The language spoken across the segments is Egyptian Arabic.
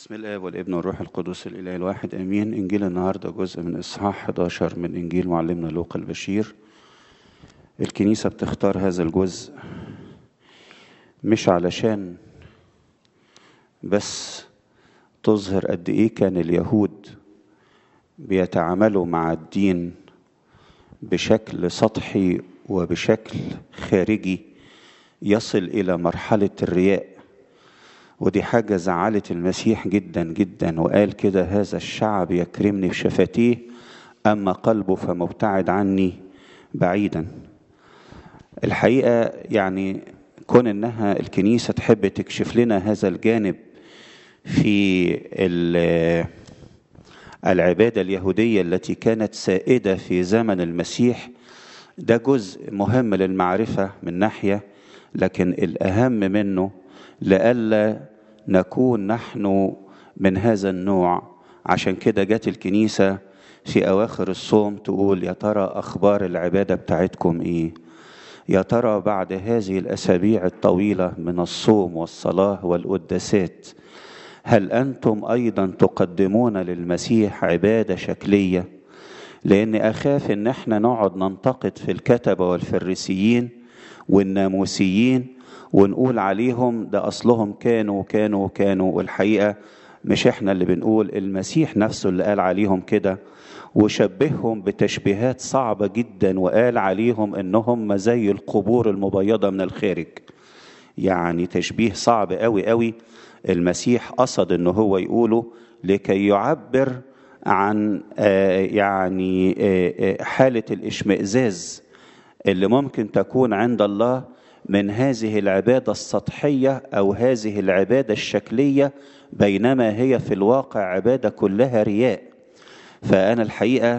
بسم الله والابن والروح القدس الاله الواحد امين انجيل النهارده جزء من اصحاح 11 من انجيل معلمنا لوقا البشير الكنيسه بتختار هذا الجزء مش علشان بس تظهر قد ايه كان اليهود بيتعاملوا مع الدين بشكل سطحي وبشكل خارجي يصل الى مرحله الرياء ودي حاجة زعلت المسيح جدا جدا وقال كده هذا الشعب يكرمني بشفتيه أما قلبه فمبتعد عني بعيدا الحقيقة يعني كون إنها الكنيسة تحب تكشف لنا هذا الجانب في العبادة اليهودية التي كانت سائدة في زمن المسيح ده جزء مهم للمعرفة من ناحية لكن الأهم منه لئلا نكون نحن من هذا النوع عشان كده جت الكنيسة في أواخر الصوم تقول يا ترى أخبار العبادة بتاعتكم إيه يا ترى بعد هذه الأسابيع الطويلة من الصوم والصلاة والقداسات هل أنتم أيضا تقدمون للمسيح عبادة شكلية لأن أخاف إن احنا نقعد ننتقد في الكتبة والفريسيين والناموسيين ونقول عليهم ده أصلهم كانوا كانوا كانوا والحقيقة مش احنا اللي بنقول المسيح نفسه اللي قال عليهم كده وشبههم بتشبيهات صعبة جدا وقال عليهم انهم زي القبور المبيضة من الخارج يعني تشبيه صعب قوي قوي المسيح قصد انه هو يقوله لكي يعبر عن يعني حالة الاشمئزاز اللي ممكن تكون عند الله من هذه العباده السطحيه او هذه العباده الشكليه بينما هي في الواقع عباده كلها رياء فانا الحقيقه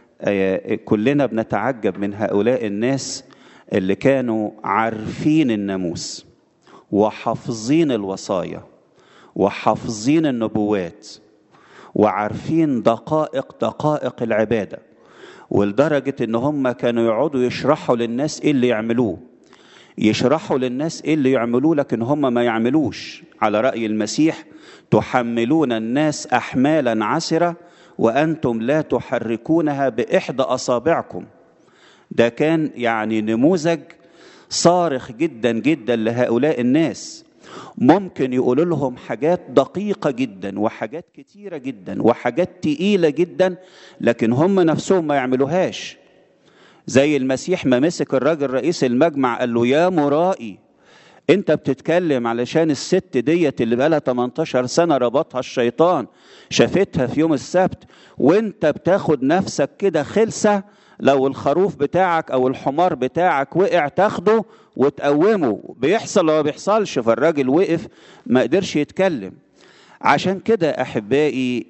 كلنا بنتعجب من هؤلاء الناس اللي كانوا عارفين الناموس وحافظين الوصايا وحافظين النبوات وعارفين دقائق دقائق العباده ولدرجه ان هم كانوا يقعدوا يشرحوا للناس ايه اللي يعملوه يشرحوا للناس ايه اللي يعملوه لكن هم ما يعملوش على رأي المسيح تحملون الناس أحمالا عسرة وأنتم لا تحركونها بإحدى أصابعكم ده كان يعني نموذج صارخ جدا جدا لهؤلاء الناس ممكن يقولوا لهم حاجات دقيقة جدا وحاجات كتيرة جدا وحاجات تقيلة جدا لكن هم نفسهم ما يعملوهاش زي المسيح ما مسك الراجل رئيس المجمع قال له يا مرائي انت بتتكلم علشان الست ديت اللي بقالها 18 سنة ربطها الشيطان شافتها في يوم السبت وانت بتاخد نفسك كده خلسة لو الخروف بتاعك او الحمار بتاعك وقع تاخده وتقومه بيحصل ولا بيحصلش فالراجل وقف ما قدرش يتكلم عشان كده احبائي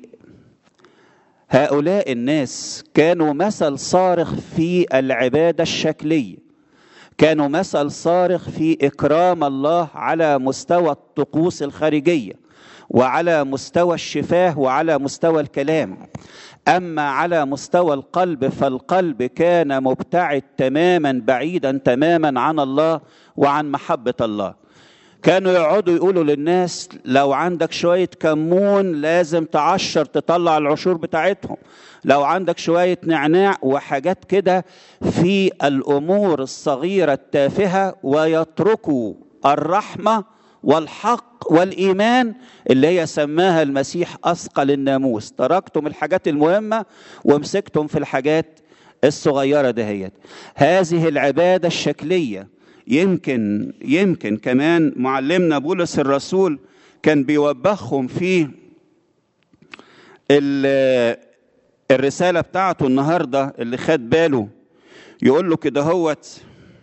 هؤلاء الناس كانوا مثل صارخ في العباده الشكليه كانوا مثل صارخ في اكرام الله على مستوى الطقوس الخارجيه وعلى مستوى الشفاه وعلى مستوى الكلام اما على مستوى القلب فالقلب كان مبتعد تماما بعيدا تماما عن الله وعن محبه الله كانوا يقعدوا يقولوا للناس لو عندك شوية كمون لازم تعشر تطلع العشور بتاعتهم لو عندك شوية نعناع وحاجات كده في الأمور الصغيرة التافهة ويتركوا الرحمة والحق والإيمان اللي هي سماها المسيح أثقل الناموس تركتم الحاجات المهمة ومسكتم في الحاجات الصغيرة دهيت هذه العبادة الشكلية يمكن يمكن كمان معلمنا بولس الرسول كان بيوبخهم في الرساله بتاعته النهارده اللي خد باله يقول له كده هوت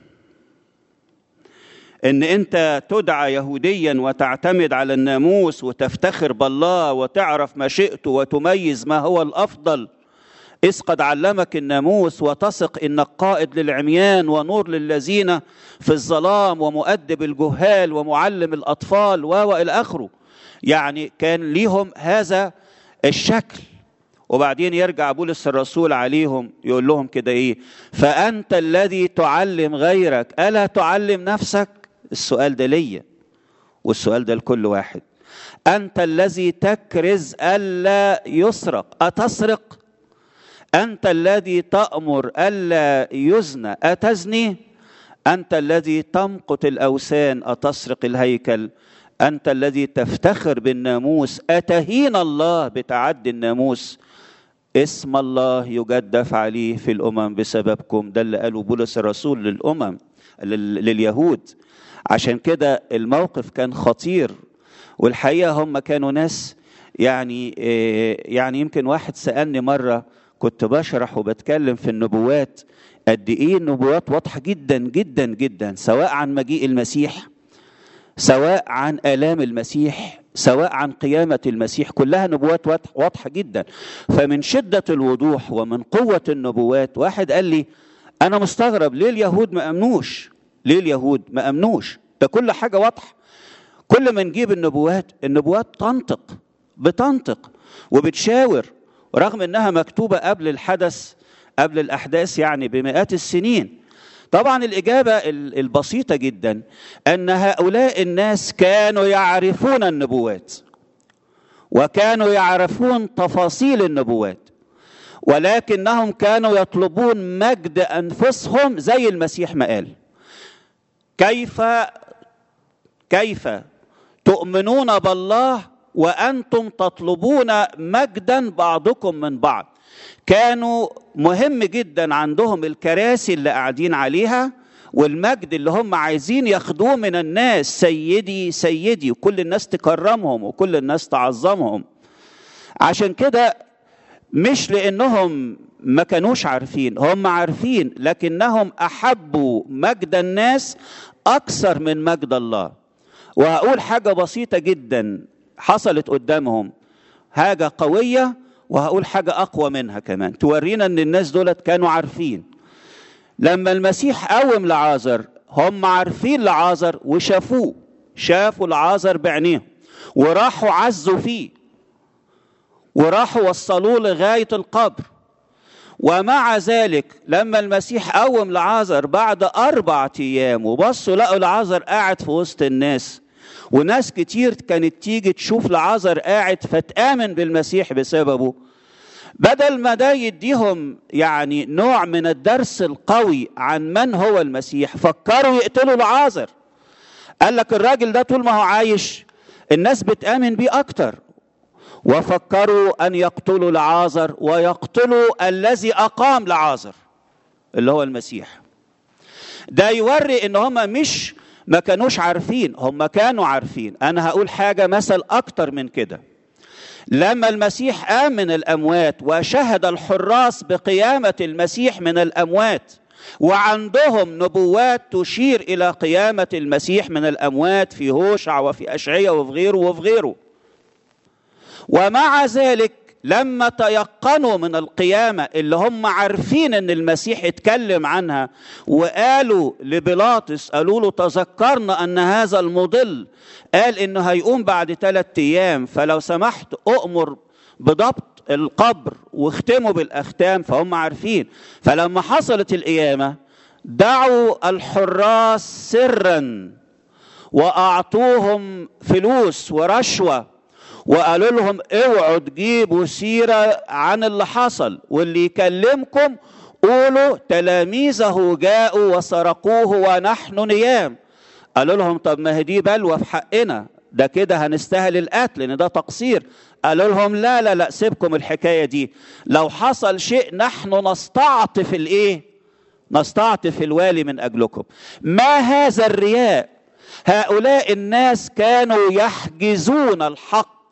ان انت تدعى يهوديا وتعتمد على الناموس وتفتخر بالله وتعرف مشيئته وتميز ما هو الافضل إذ قد علمك الناموس وتثق إنك قائد للعميان ونور للذين في الظلام ومؤدب الجهال ومعلم الأطفال وإلى آخره يعني كان ليهم هذا الشكل وبعدين يرجع بولس الرسول عليهم يقول لهم كده إيه فأنت الذي تعلم غيرك ألا تعلم نفسك السؤال ده ليا والسؤال ده لكل واحد انت الذي تكرز الا يسرق اتسرق انت الذي تامر الا يزنى اتزني انت الذي تمقت الاوثان اتسرق الهيكل انت الذي تفتخر بالناموس اتهين الله بتعدي الناموس اسم الله يجدف عليه في الامم بسببكم ده اللي قاله بولس الرسول للامم لليهود عشان كده الموقف كان خطير والحقيقه هم كانوا ناس يعني يعني يمكن واحد سالني مره كنت بشرح وبتكلم في النبوات قد ايه النبوات واضحه جدا جدا جدا سواء عن مجيء المسيح سواء عن الام المسيح سواء عن قيامه المسيح كلها نبوات واضحه جدا فمن شده الوضوح ومن قوه النبوات واحد قال لي انا مستغرب ليه اليهود ما امنوش ليه اليهود ما امنوش ده كل حاجه واضحه كل ما نجيب النبوات النبوات تنطق بتنطق وبتشاور رغم انها مكتوبه قبل الحدث قبل الاحداث يعني بمئات السنين طبعا الاجابه البسيطه جدا ان هؤلاء الناس كانوا يعرفون النبوات وكانوا يعرفون تفاصيل النبوات ولكنهم كانوا يطلبون مجد انفسهم زي المسيح ما قال كيف كيف تؤمنون بالله وانتم تطلبون مجدا بعضكم من بعض كانوا مهم جدا عندهم الكراسي اللي قاعدين عليها والمجد اللي هم عايزين ياخدوه من الناس سيدي سيدي وكل الناس تكرمهم وكل الناس تعظمهم عشان كده مش لانهم ما كانوش عارفين هم عارفين لكنهم احبوا مجد الناس اكثر من مجد الله وهقول حاجه بسيطه جدا حصلت قدامهم حاجه قويه وهقول حاجه اقوى منها كمان تورينا ان الناس دولت كانوا عارفين لما المسيح قوم لعازر هم عارفين لعازر وشافوه شافوا لعازر بعينيهم وراحوا عزوا فيه وراحوا وصلوه لغايه القبر ومع ذلك لما المسيح قوم لعازر بعد أربع أيام وبصوا لقوا لعازر قاعد في وسط الناس وناس كتير كانت تيجي تشوف لعازر قاعد فتآمن بالمسيح بسببه بدل ما ده يديهم يعني نوع من الدرس القوي عن من هو المسيح فكروا يقتلوا لعازر قال لك الراجل ده طول ما هو عايش الناس بتآمن بيه أكتر وفكروا أن يقتلوا لعازر ويقتلوا الذي أقام لعازر اللي هو المسيح ده يوري ان هم مش ما كانوش عارفين هم كانوا عارفين انا هقول حاجه مثل اكتر من كده لما المسيح قام من الاموات وشهد الحراس بقيامه المسيح من الاموات وعندهم نبوات تشير الى قيامه المسيح من الاموات في هوشع وفي اشعياء وفي غيره وفي غيره ومع ذلك لما تيقنوا من القيامة اللي هم عارفين ان المسيح اتكلم عنها وقالوا لبيلاطس قالوا له تذكرنا ان هذا المضل قال انه هيقوم بعد ثلاثة ايام فلو سمحت اؤمر بضبط القبر واختموا بالاختام فهم عارفين فلما حصلت القيامة دعوا الحراس سرا واعطوهم فلوس ورشوه وقالوا لهم اوعوا تجيبوا سيره عن اللي حصل واللي يكلمكم قولوا تلاميذه جاءوا وسرقوه ونحن نيام قالوا لهم طب ما هي دي بلوى في حقنا ده كده هنستاهل القتل لان ده تقصير قالوا لهم لا لا لا سيبكم الحكايه دي لو حصل شيء نحن نستعطف الايه نستعطف الوالي من اجلكم ما هذا الرياء هؤلاء الناس كانوا يحجزون الحق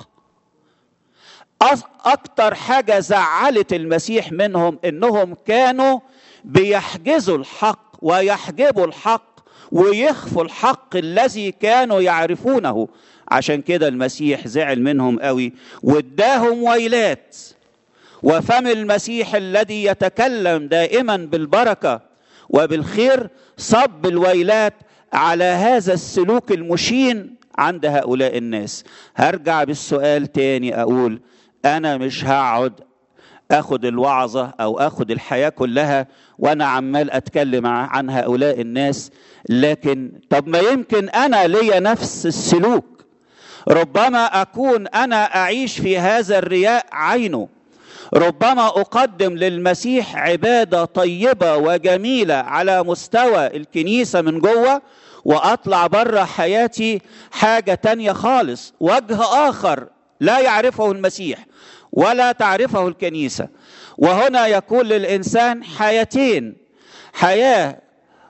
اكتر حاجه زعلت المسيح منهم انهم كانوا بيحجزوا الحق ويحجبوا الحق ويخفوا الحق الذي كانوا يعرفونه عشان كده المسيح زعل منهم قوي واداهم ويلات وفم المسيح الذي يتكلم دائما بالبركه وبالخير صب الويلات على هذا السلوك المشين عند هؤلاء الناس هرجع بالسؤال تاني اقول انا مش هقعد اخد الوعظه او اخد الحياه كلها وانا عمال اتكلم عن هؤلاء الناس لكن طب ما يمكن انا ليا نفس السلوك ربما اكون انا اعيش في هذا الرياء عينه ربما اقدم للمسيح عباده طيبه وجميله على مستوى الكنيسه من جوه واطلع بره حياتي حاجه تانيه خالص وجه اخر لا يعرفه المسيح ولا تعرفه الكنيسه وهنا يكون للانسان حياتين حياه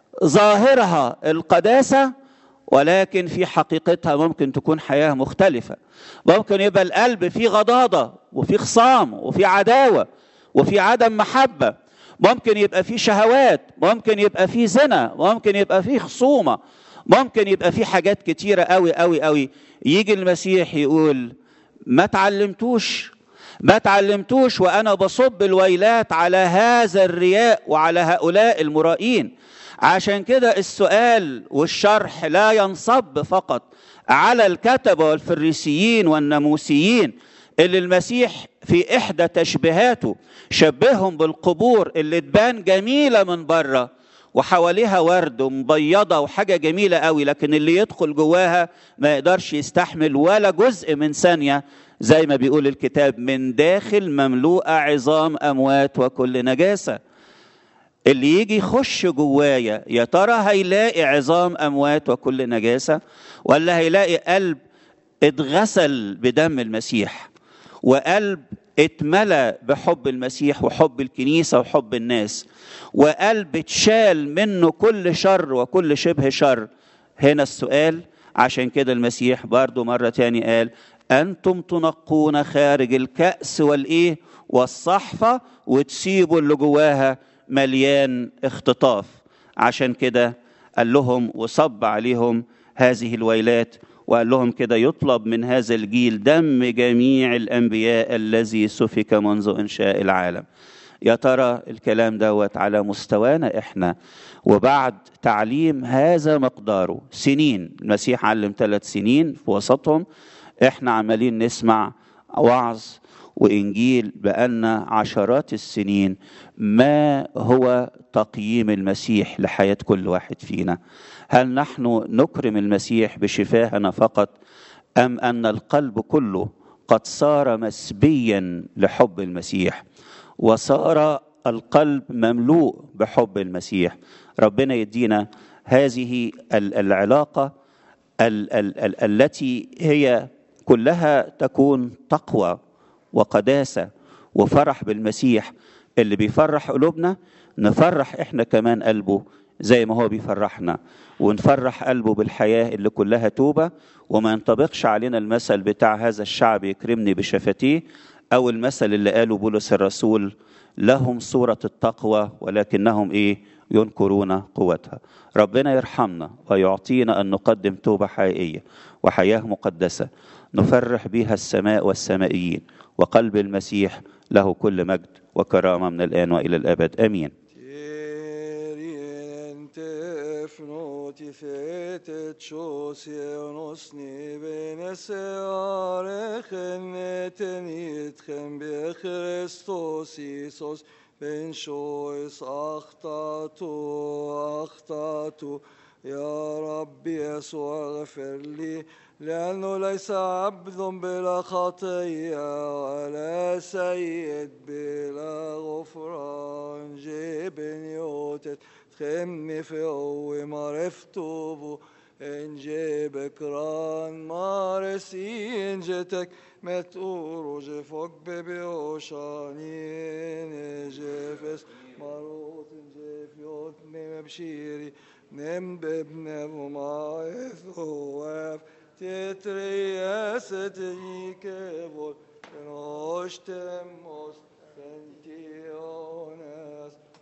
ظاهرها القداسه ولكن في حقيقتها ممكن تكون حياه مختلفه ممكن يبقى القلب فيه غضاضه وفي خصام وفي عداوه وفي عدم محبه ممكن يبقى فيه شهوات ممكن يبقى فيه زنا ممكن يبقى فيه خصومه ممكن يبقى فيه حاجات كتيره قوي قوي قوي يجي المسيح يقول ما تعلمتوش ما تعلمتوش وانا بصب الويلات على هذا الرياء وعلى هؤلاء المرائين عشان كده السؤال والشرح لا ينصب فقط على الكتبه والفريسيين والناموسيين اللي المسيح في احدى تشبيهاته شبههم بالقبور اللي تبان جميله من بره وحواليها ورد ومبيضه وحاجه جميله قوي لكن اللي يدخل جواها ما يقدرش يستحمل ولا جزء من ثانيه زي ما بيقول الكتاب من داخل مملوءه عظام اموات وكل نجاسه اللي يجي يخش جوايا يا ترى هيلاقي عظام اموات وكل نجاسه ولا هيلاقي قلب اتغسل بدم المسيح وقلب اتملى بحب المسيح وحب الكنيسه وحب الناس وقلب اتشال منه كل شر وكل شبه شر هنا السؤال عشان كده المسيح برضو مرة تاني قال أنتم تنقون خارج الكأس والإيه والصحفة وتسيبوا اللي جواها مليان اختطاف عشان كده قال لهم وصب عليهم هذه الويلات وقال لهم كده يطلب من هذا الجيل دم جميع الانبياء الذي سفك منذ انشاء العالم يا ترى الكلام دوت على مستوانا احنا وبعد تعليم هذا مقداره سنين المسيح علم ثلاث سنين في وسطهم احنا عمالين نسمع وعظ وانجيل بقالنا عشرات السنين ما هو تقييم المسيح لحياه كل واحد فينا هل نحن نكرم المسيح بشفاهنا فقط ام ان القلب كله قد صار مسبيا لحب المسيح وصار القلب مملوء بحب المسيح ربنا يدينا هذه العلاقه ال ال ال التي هي كلها تكون تقوى وقداسه وفرح بالمسيح اللي بيفرح قلوبنا نفرح احنا كمان قلبه زي ما هو بيفرحنا ونفرح قلبه بالحياه اللي كلها توبه وما ينطبقش علينا المثل بتاع هذا الشعب يكرمني بشفتيه او المثل اللي قاله بولس الرسول لهم صوره التقوى ولكنهم ايه ينكرون قوتها ربنا يرحمنا ويعطينا ان نقدم توبه حقيقيه وحياه مقدسه نفرح بها السماء والسمائيين وقلب المسيح له كل مجد وكرامه من الان والى الابد امين Fnoti fetet shosionos ni benesearechen etenitchen be Christos Isos ben shois achtatu achtatu يا رب يسوع اغفر لي لأنه ليس عبد بلا خطية ولا سيد بلا غفران جيب يوتت خمني في قوة معرفته بو إن جيبك ران مارسي إن جتك متقور جفوك ببيوشانين جفس مروت جيف يوت نم بشيري نم ببنب وما يثوف تترياس تجيكبول نوش تموس تنتيونس